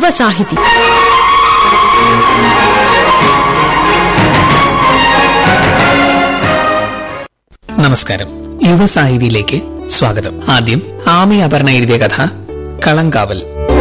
യുവസാഹിതി നമസ്കാരം യുവസാഹിതിയിലേക്ക് സ്വാഗതം ആദ്യം ആമി അപർണ എഴുതിയ കഥ കളങ്കാവൽ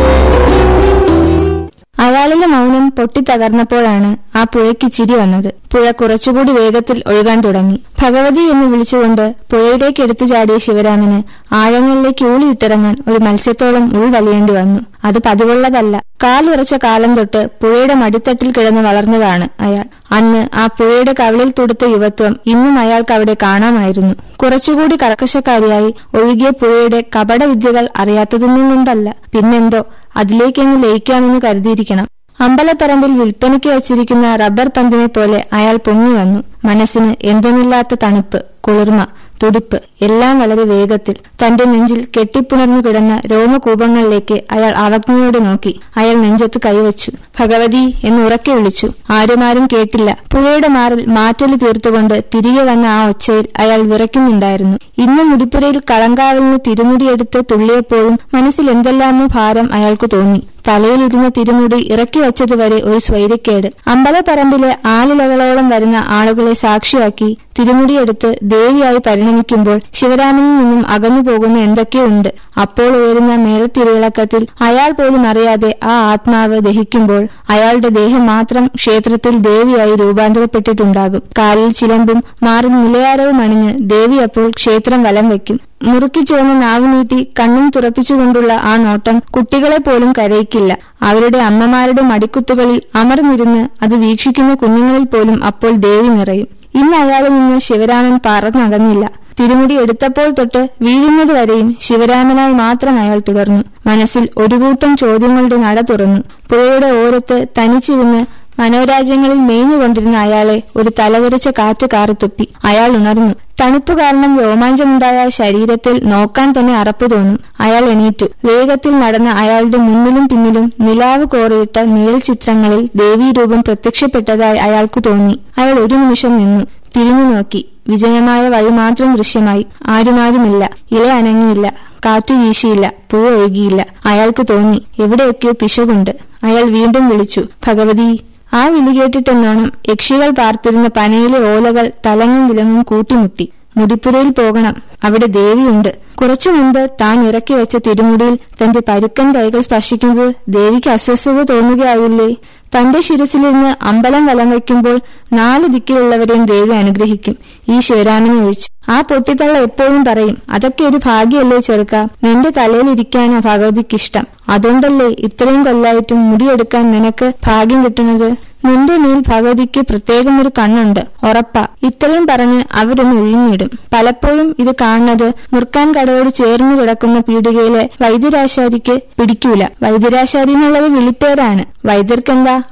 അയാളിലെ മൗനം പൊട്ടിത്തകർന്നപ്പോഴാണ് ആ പുഴയ്ക്ക് ചിരി വന്നത് പുഴ കുറച്ചുകൂടി വേഗത്തിൽ ഒഴുകാൻ തുടങ്ങി ഭഗവതി എന്ന് വിളിച്ചുകൊണ്ട് പുഴയിലേക്ക് എടുത്തു ചാടിയ ശിവരാമന് ആഴങ്ങളിലേക്ക് ഊളിയിട്ടിറങ്ങാൻ ഒരു മത്സ്യത്തോളം ഉൾവലിയേണ്ടി വന്നു അത് പതിവുള്ളതല്ല കാലുറച്ച കാലം തൊട്ട് പുഴയുടെ മടിത്തട്ടിൽ കിടന്ന് വളർന്നതാണ് അയാൾ അന്ന് ആ പുഴയുടെ കവിളിൽ തുടുത്ത യുവത്വം ഇന്നും അയാൾക്ക് അവിടെ കാണാമായിരുന്നു കുറച്ചുകൂടി കർക്കശക്കാരിയായി ഒഴുകിയ പുഴയുടെ കപടവിദ്യകൾ അറിയാത്തതൊന്നും കൊണ്ടല്ല പിന്നെന്തോ അതിലേക്കങ്ങ് ലയിക്കാമെന്ന് കരുതിയിരിക്കണം അമ്പലപ്പറമ്പിൽ വിൽപ്പനയ്ക്ക് വച്ചിരിക്കുന്ന റബ്ബർ പന്തിനെ പോലെ അയാൾ പൊങ്ങി വന്നു മനസ്സിന് എന്തെന്നില്ലാത്ത തണുപ്പ് കുളിർമ തുടിപ്പ് എല്ലാം വളരെ വേഗത്തിൽ തന്റെ നെഞ്ചിൽ കെട്ടിപ്പുണർന്നു കിടന്ന രോമകൂപങ്ങളിലേക്ക് അയാൾ അവജ്ഞയോട് നോക്കി അയാൾ നെഞ്ചത്ത് കൈവച്ചു ഭഗവതി എന്ന് ഉറക്കെ വിളിച്ചു ആരുമാരും കേട്ടില്ല പുഴയുടെ മാറിൽ മാറ്റൊലി തീർത്തുകൊണ്ട് തിരികെ വന്ന ആ ഒച്ചയിൽ അയാൾ വിറയ്ക്കുന്നുണ്ടായിരുന്നു ഇന്ന് മുടിപ്പുരയിൽ കളങ്കാവലിന് തിരുമുടിയെടുത്ത് തുള്ളിയപ്പോഴും മനസ്സിൽ എന്തെല്ലാമോ ഭാരം അയാൾക്ക് തോന്നി തലയിലിരുന്ന തിരുമുടി ഇറക്കി വച്ചതുവരെ ഒരു സ്വൈര്യക്കേട് അമ്പലപ്പറമ്പിലെ ആലിലകളോളം വരുന്ന ആളുകളെ സാക്ഷിയാക്കി തിരുമുടിയെടുത്ത് ദേവിയായി പരിണമിക്കുമ്പോൾ ശിവരാമനിൽ നിന്നും അകന്നു പോകുന്ന എന്തൊക്കെയുണ്ട് അപ്പോൾ ഉയരുന്ന മേളത്തിരിളക്കത്തിൽ അയാൾ പോലും അറിയാതെ ആ ആത്മാവ് ദഹിക്കുമ്പോൾ അയാളുടെ ദേഹം മാത്രം ക്ഷേത്രത്തിൽ ദേവിയായി രൂപാന്തരപ്പെട്ടിട്ടുണ്ടാകും കാലിൽ ചിലമ്പും മാറിൽ നിലയാരവും അണിഞ്ഞ് ദേവി അപ്പോൾ ക്ഷേത്രം വലം വയ്ക്കും മുറുക്കി ചുവന്ന നാവ് നീട്ടി കണ്ണും തുറപ്പിച്ചുകൊണ്ടുള്ള ആ നോട്ടം കുട്ടികളെ പോലും കരയിക്കില്ല അവരുടെ അമ്മമാരുടെ മടിക്കുത്തുകളിൽ അമർന്നിരുന്ന് അത് വീക്ഷിക്കുന്ന കുഞ്ഞുങ്ങളിൽ പോലും അപ്പോൾ ദേവി നിറയും ഇന്ന് അയാളിൽ നിന്ന് ശിവരാമൻ പറന്നകന്നില്ല തിരുമുടി എടുത്തപ്പോൾ തൊട്ട് വീഴുന്നതുവരെയും ശിവരാമനായി മാത്രം അയാൾ തുടർന്നു മനസ്സിൽ ഒരു കൂട്ടം ചോദ്യങ്ങളുടെ നട തുറന്നു പുഴയുടെ ഓരത്ത് തനിച്ചിരുന്ന് മനോരാജ്യങ്ങളിൽ മേഞ്ഞുകൊണ്ടിരുന്ന അയാളെ ഒരു തലവരിച്ച കാറ്റ് കാറിത്തുപ്പി അയാൾ ഉണർന്നു തണുപ്പ് കാരണം രോമാഞ്ചമുണ്ടായ ശരീരത്തിൽ നോക്കാൻ തന്നെ അറപ്പ് തോന്നും അയാൾ എണീറ്റു വേഗത്തിൽ നടന്ന അയാളുടെ മുന്നിലും പിന്നിലും നിലാവ് കോറിയിട്ട നിഴൽ ചിത്രങ്ങളിൽ ദേവീരൂപം പ്രത്യക്ഷപ്പെട്ടതായി അയാൾക്ക് തോന്നി അയാൾ ഒരു നിമിഷം നിന്നു തിരിഞ്ഞു നോക്കി വിജയമായ വഴി മാത്രം ദൃശ്യമായി ആരുമാരുമില്ല ഇല അനങ്ങിയില്ല കാറ്റു വീശിയില്ല പൂ ഒഴുകിയില്ല അയാൾക്ക് തോന്നി എവിടെയൊക്കെയോ പിശകുണ്ട് അയാൾ വീണ്ടും വിളിച്ചു ഭഗവതി ആ വിളി കേട്ടിട്ടെന്നോണം യക്ഷികൾ പാർത്തിരുന്ന പനയിലെ ഓലകൾ തലങ്ങും വിലങ്ങും കൂട്ടിമുട്ടി മുടിപ്പുരയിൽ പോകണം അവിടെ ദേവിയുണ്ട് കുറച്ചു മുമ്പ് താൻ ഇറക്കി വെച്ച തിരുമുടിയിൽ തന്റെ പരുക്കൻ കൈകൾ സ്പർശിക്കുമ്പോൾ ദേവിക്ക് അസ്വസ്ഥത തോന്നുകയാവില്ലേ തന്റെ ശിരസിലിരുന്ന് അമ്പലം വലം വയ്ക്കുമ്പോൾ നാല് ദിക്കിലുള്ളവരെയും ദേവി അനുഗ്രഹിക്കും ഈ ശിവരാമനെ ഒഴിച്ച് ആ പൊട്ടിത്തള്ള എപ്പോഴും പറയും അതൊക്കെ ഒരു ഭാഗ്യല്ലേ ചെറുക്ക നിന്റെ തലയിലിരിക്കാനാ ഭഗവതിക്കിഷ്ടം അതുകൊണ്ടല്ലേ ഇത്രയും കൊല്ലായിട്ടും മുടിയെടുക്കാൻ നിനക്ക് ഭാഗ്യം കിട്ടുന്നത് നിന്റെ മേൽ ഭഗവതിക്ക് പ്രത്യേകം ഒരു കണ്ണുണ്ട് ഉറപ്പാ ഇത്രയും പറഞ്ഞ് അവരൊന്ന് ഒഴിഞ്ഞിടും പലപ്പോഴും ഇത് കാണുന്നത് മുർക്കാൻ കടയോട് ചേർന്നു കിടക്കുന്ന പീടികയിലെ വൈദ്യരാശാരിക്ക് പിടിക്കൂല വൈദ്യരാശാരി എന്നുള്ളത് വിളിപ്പേരാണ് വൈദ്യർക്കെന്താ